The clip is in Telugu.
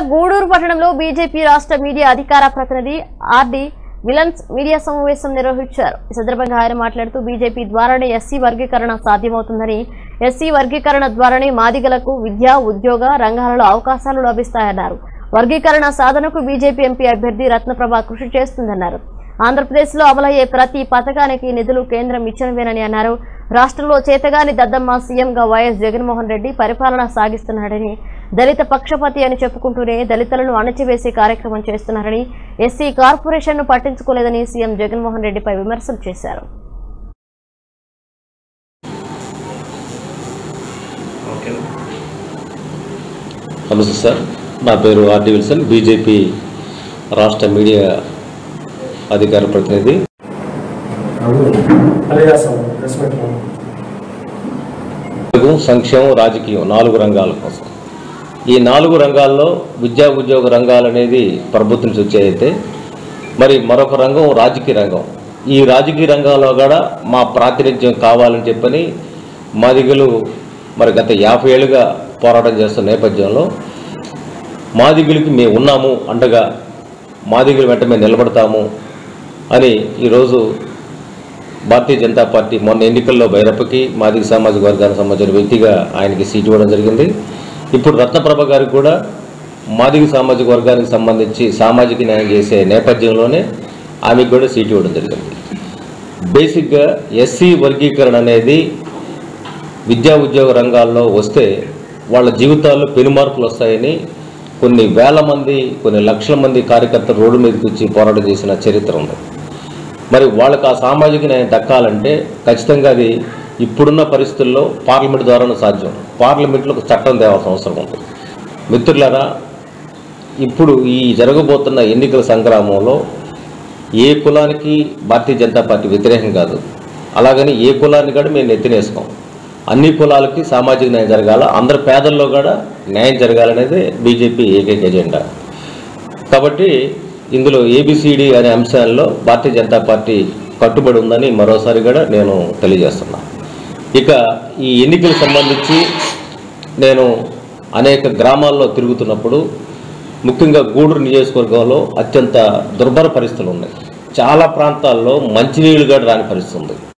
గూడూరు పట్టణంలో బీజేపీ రాష్ట్ర మీడియా అధికార ప్రతినిధి ఆర్డి విలన్స్ మీడియా సమావేశం నిర్వహించారు ఈ సందర్భంగా ఆయన మాట్లాడుతూ బీజేపీ ద్వారానే ఎస్సీ వర్గీకరణ సాధ్యమవుతుందని ఎస్సీ వర్గీకరణ ద్వారానే మాదిగలకు విద్య ఉద్యోగ రంగాలలో అవకాశాలు లభిస్తాయన్నారు వర్గీకరణ సాధనకు బీజేపీ ఎంపీ అభ్యర్థి రత్నప్రభ కృషి చేస్తుందన్నారు ఆంధ్రప్రదేశ్లో అమలయ్యే ప్రతి పథకానికి నిధులు కేంద్రం ఇచ్చినవేనని అన్నారు రాష్ట్రంలో చేతగాని దద్దమ్మ సీఎంగా వైఎస్ జగన్మోహన్ రెడ్డి పరిపాలన సాగిస్తున్నాడని దళిత పక్షపాతి అని చెప్పుకుంటూనే దళితులను అణచివేసే కార్యక్రమం చేస్తున్నారని ఎస్సీ కార్పొరేషన్ను పట్టించుకోలేదని సీఎం జగన్మోహన్ రెడ్డిపై విమర్శలు చేశారు నమస్తే సార్ నా పేరు ఆర్డి విల్సన్ బీజేపీ రాష్ట్ర మీడియా అధికార ప్రతినిధి అలియాసం రెస్పెక్ట్ తెలుగు సంక్షేమం రాజకీయం నాలుగు రంగాల కోసం ఈ నాలుగు రంగాల్లో విద్యా ఉద్యోగ రంగాలు అనేది ప్రభుత్వం నుంచి వచ్చాయితే మరి మరొక రంగం రాజకీయ రంగం ఈ రాజకీయ రంగంలో కూడా మా ప్రాతినిధ్యం కావాలని చెప్పని మాదిగలు మరి గత యాభై ఏళ్ళుగా పోరాటం చేస్తున్న నేపథ్యంలో మాదిగులకి మేము ఉన్నాము అండగా మాదిగుల వెంట మేము నిలబడతాము అని ఈరోజు భారతీయ జనతా పార్టీ మొన్న ఎన్నికల్లో భైరప్పకి మాదిగ సామాజిక వర్గానికి సంబంధించిన వ్యక్తిగా ఆయనకి సీటు ఇవ్వడం జరిగింది ఇప్పుడు రత్నప్రభ గారికి కూడా మాదిగ సామాజిక వర్గానికి సంబంధించి సామాజిక న్యాయం చేసే నేపథ్యంలోనే ఆమెకు కూడా సీటు ఇవ్వడం జరిగింది బేసిక్గా ఎస్సీ వర్గీకరణ అనేది విద్యా ఉద్యోగ రంగాల్లో వస్తే వాళ్ళ జీవితాల్లో పెనుమార్పులు వస్తాయని కొన్ని వేల మంది కొన్ని లక్షల మంది కార్యకర్తలు రోడ్డు మీదకి వచ్చి పోరాటం చేసిన చరిత్ర ఉంది మరి వాళ్ళకి ఆ సామాజిక న్యాయం దక్కాలంటే ఖచ్చితంగా అది ఇప్పుడున్న పరిస్థితుల్లో పార్లమెంట్ ద్వారానే సాధ్యం పార్లమెంట్లో ఒక చట్టం తేవాల్సిన అవసరం ఉంది మిత్రులారా ఇప్పుడు ఈ జరగబోతున్న ఎన్నికల సంగ్రామంలో ఏ కులానికి భారతీయ జనతా పార్టీ వ్యతిరేకం కాదు అలాగని ఏ కులాన్ని కూడా మేము నెత్తినేసుకోం అన్ని కులాలకి సామాజిక న్యాయం జరగాల అందరి పేదల్లో కూడా న్యాయం జరగాలనేది బీజేపీ ఏకైక ఎజెండా కాబట్టి ఇందులో ఏబిసిడి అనే అంశాల్లో భారతీయ జనతా పార్టీ కట్టుబడి ఉందని మరోసారి కూడా నేను తెలియజేస్తున్నా ఇక ఈ ఎన్నికలకు సంబంధించి నేను అనేక గ్రామాల్లో తిరుగుతున్నప్పుడు ముఖ్యంగా గూడూరు నియోజకవర్గంలో అత్యంత దుర్భర పరిస్థితులు ఉన్నాయి చాలా ప్రాంతాల్లో మంచినీళ్ళు కూడా రాని పరిస్థితి ఉంది